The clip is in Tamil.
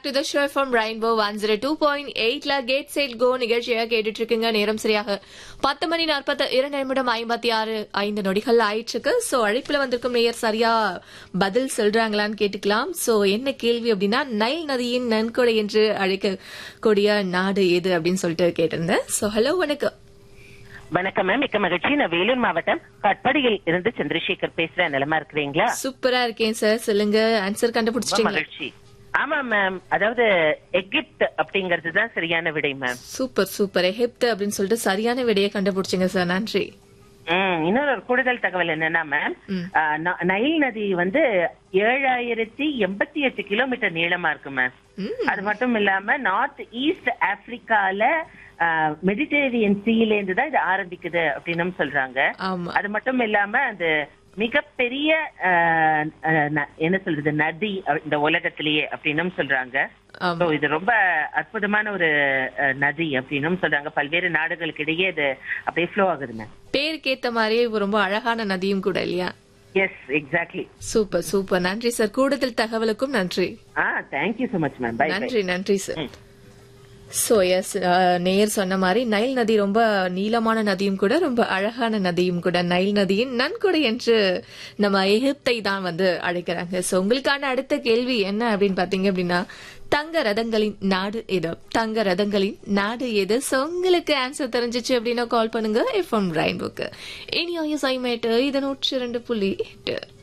To the show from rainbow one zero two point எயிட்ல கேட் சைட் கோ நிகழ்ச்சியாக கேட்டுட்டு இருக்கீங்க நேரம் சரியாக பத்து மணி நாற்பத்தி இரண்டு நிமிடம் ஐம்பத்தி ஆறு ஐந்து நொடிகள் ஆயிட்டு இருக்கு சோ அழைப்புல வந்திருக்கும் நேயர் சரியா பதில் சொல்றாங்களான்னு கேட்டுக்கலாம் சோ என்ன கேள்வி அப்படின்னா நைல் நதியின் நன்கொடை என்று அழைக்கக்கூடிய நாடு எது அப்படின்னு சொல்லிட்டு கேட்டிருந்தேன் சோ ஹலோ வணக்கம் வணக்கம் மேம் மிக்க மகிழ்ச்சி நான் வேலூர் மாவட்டம் கட்படியில் இருந்து சந்திரசேகர் பேசுறேன் நிலமா இருக்கிறீங்களா சூப்பரா இருக்கேன் சார் சொல்லுங்க ஆன்சர் ரொம்ப கண்டுபிடிச்சிட்டீங்க மகிழ்ச்சி ஆமா மேம் அதாவது எகிப்த் அப்படிங்கிறது தான் சரியான விடை மேம் சூப்பர் சூப்பர் எகிப்து அப்படின்னு சொல்லிட்டு சரியான விடையை கண்டுபிடிச்சிங்க சார் நன்றி ம், இன்னொரு ஒரு கூடுதல் தகவல் என்னன்னா மேம் ம். ஆ, ந- நைல் நதி வந்து ஏழாயிரத்தி எண்பத்தி எட்டு கிலோமீட்டர் நீளமா இருக்கு மேம் ம். அது மட்டும் இல்லாம நார்த் ஈஸ்ட் ஆப்பிரிக்கால மெடிடரேனியன் சீல இருந்து தான் இது ஆரம்பிக்குது அப்படின்னு சொல்றாங்க ஆமா அது மட்டும் இல்லாம அந்த மிகப்பெரிய அஹ், அஹ், ந- என்ன சொல்றது நதி அஹ், இந்த உலகத்திலேயே அப்படின்னும் சொல்றாங்க ஆமா So, இது ரொம்ப அற்புதமான ஒரு அஹ், நதி அப்படின்னும் சொல்றாங்க பல்வேறு நாடுகளுக்கு இடையே இது அப்படியே ஃப்ளோ ஆகுது மேம் பேருக்கு ஏத்த மாதிரியே இது ரொம்ப அழகான நதியும் கூட இல்லையா எஸ் எக்ஸாக்ட்லி சூப்பர் சூப்பர் நன்றி சார் கூடுதல் தகவலுக்கும் நன்றி ஆ thank you so much ma'am bye bye நன்றி நன்றி சார் சோ எஸ் நேயர் சொன்ன மாதிரி நைல் நதி ரொம்ப நீளமான நதியும் கூட ரொம்ப அழகான நதியும் கூட நைல் நதியின் நன்கொடை என்று நம்ம எகிப்தை தான் வந்து அழைக்கிறாங்க சோ உங்களுக்கான அடுத்த கேள்வி என்ன அப்படின்னு பாத்தீங்க அப்படின்னா தங்க ரதங்களின் நாடு எது தங்க ரதங்களின் நாடு எது சோ உங்களுக்கு ஆன்சர் தெரிஞ்சிச்சு அப்படின்னா கால் பண்ணுங்க எஃப்எம் ரெயின்புக்கு இனி ஐஎஸ் ஐமேட்டு இது நூற்றி இரண்டு புள்ளி எட்டு